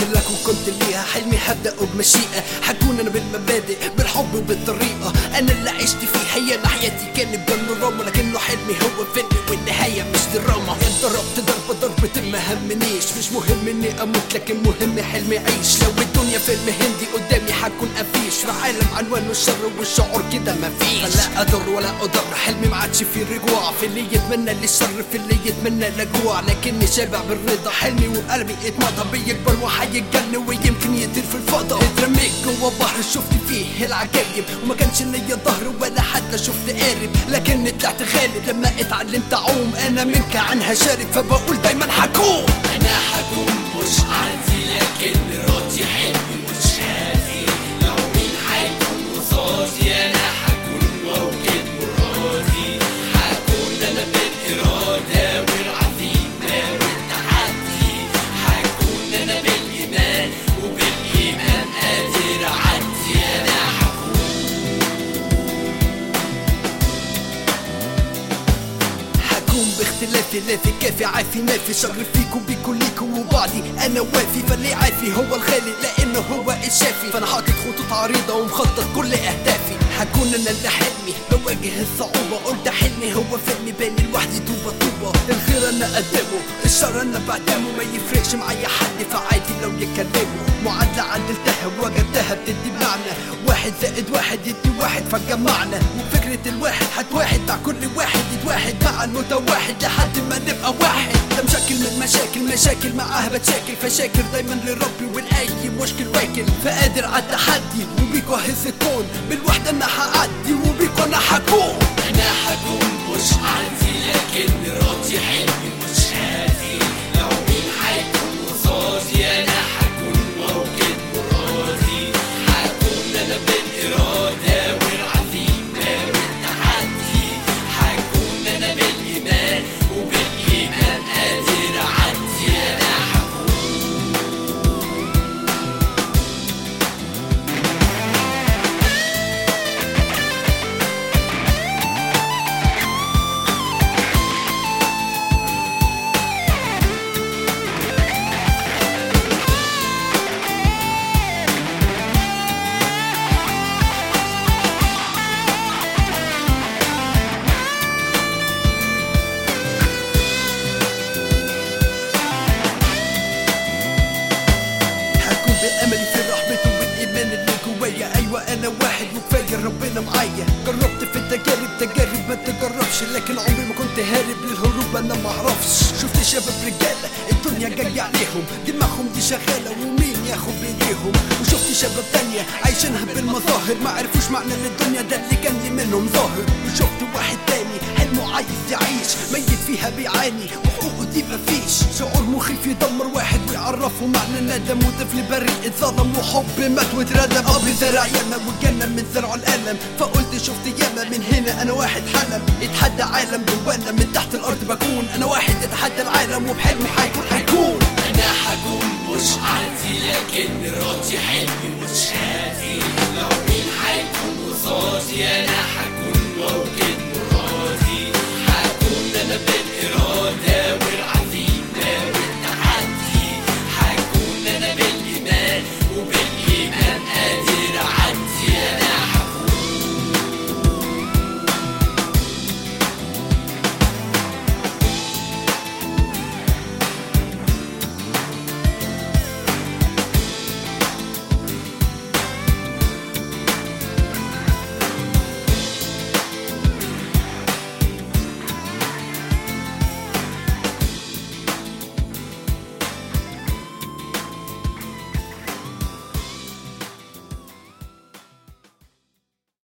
لك وكنت ليها حلمي هبدأ بمشيئة حكون انا بالمبادئ بالحب وبالطريقة انا اللي عشت فيها هي أنا حياتي كانت بانوراما لكنه حلمي هو فيلم والنهاية مش دراما ضربت ضربة ضربة ما همنيش مش مهم اني اموت لكن مهم حلمي عيش لو الدنيا فيلم هندي قدامي حكون افيش في عالم عنوانه الشر والشعور كده مفيش فلا اضر ولا اضر حلمي ما عادش فيه رجوع في اللي يتمنى للشر في اللي يتمنى لجوع لكني شابع بالرضا حلمي وقلبي اتمضى بيكبر وحيتجن ويمكن يطير في الفضا اترميت جوا بحر شفت فيه العجايب وما كانش ليا ظهر ولا حتى شفت قارب لكني طلعت غالب لما اتعلمت اعوم انا منك عنها شارب فبقول دايما حكوم انا حكون مش عندي لكن راضي حلمي مش هادي لو مين حيكون قصادي انا حكون موجود مرادي حكون انا بالاراده والعزيمه والتحدي حكون انا بالايمان وبالايمان قادر اعدي انا حكون حكون باختلافي لا في كافي عافي ما في شر فيكم بيكون ليكم وبعدي انا وافي فاللي عافي هو الغالي لانه هو الشافي فانا حاطط خطوط عريضه ومخطط كل اهدافي حكون انا اللي حلمي بواجه الصعوبه قلت حلمي هو فيلمي بين لوحدي طوبه طوبه الخير انا قدمه الشر انا بعدمه ما يفرقش معايا حد فعادي لو يكلمه معادله عدلتها وجدتها بتدي معنى واحد زائد واحد يدي واحد فجمعنا وفكرة الواحد هتواحد مع كل واحد يتواحد مع المتواحد لحد ما نبقى واحد ده مشاكل من مشاكل مشاكل معاها بتشاكل فشاكر دايما لربي والاي مشكل واكل فقادر على التحدي وبيكو هز الكون بالوحدة انا هعدي وبيكو انا حكون انا حكون مش عندي لكن راضي حلمي مش هادي لو مين حيكون قصادي انا حكون موجود مرادي حكون انا بالاراده والعزيمه والتحدي حكون انا بالايمان وبالايمان قادر اعدي انا حكون حكون بأملي في رحمته والإيمان اللي جوايا أيوة أنا واحد وكفاية ربنا معايا جربت في التجارب تجارب ما تجربش لكن عمري ما كنت هارب للهروب أنا معرفش شفت شباب رجالة الدنيا جاية عليهم دماغهم دي شغالة ومين ياخد بإيديهم وشفت شباب تانية عايشينها بالمظاهر ما عرفوش معنى للدنيا ده اللي كان لي منهم ظاهر وشفت واحد تاني حلمه عايز يعيش ميت فيها بيعاني وحقوقه دي مفيش شعور مخيف يدمر واحد ويعرفه معنى الندم وطفل بريء اتظلم وحب مات واتردم اب زرع ياما وجنن من زرع الالم فقلت شفت ياما من هنا انا واحد حلم اتحدى عالم جوانا من تحت الارض بكون انا واحد اتحدى العالم وبحلمي حيكون حيكون انا حكون مش عندي لكن راضي حلمي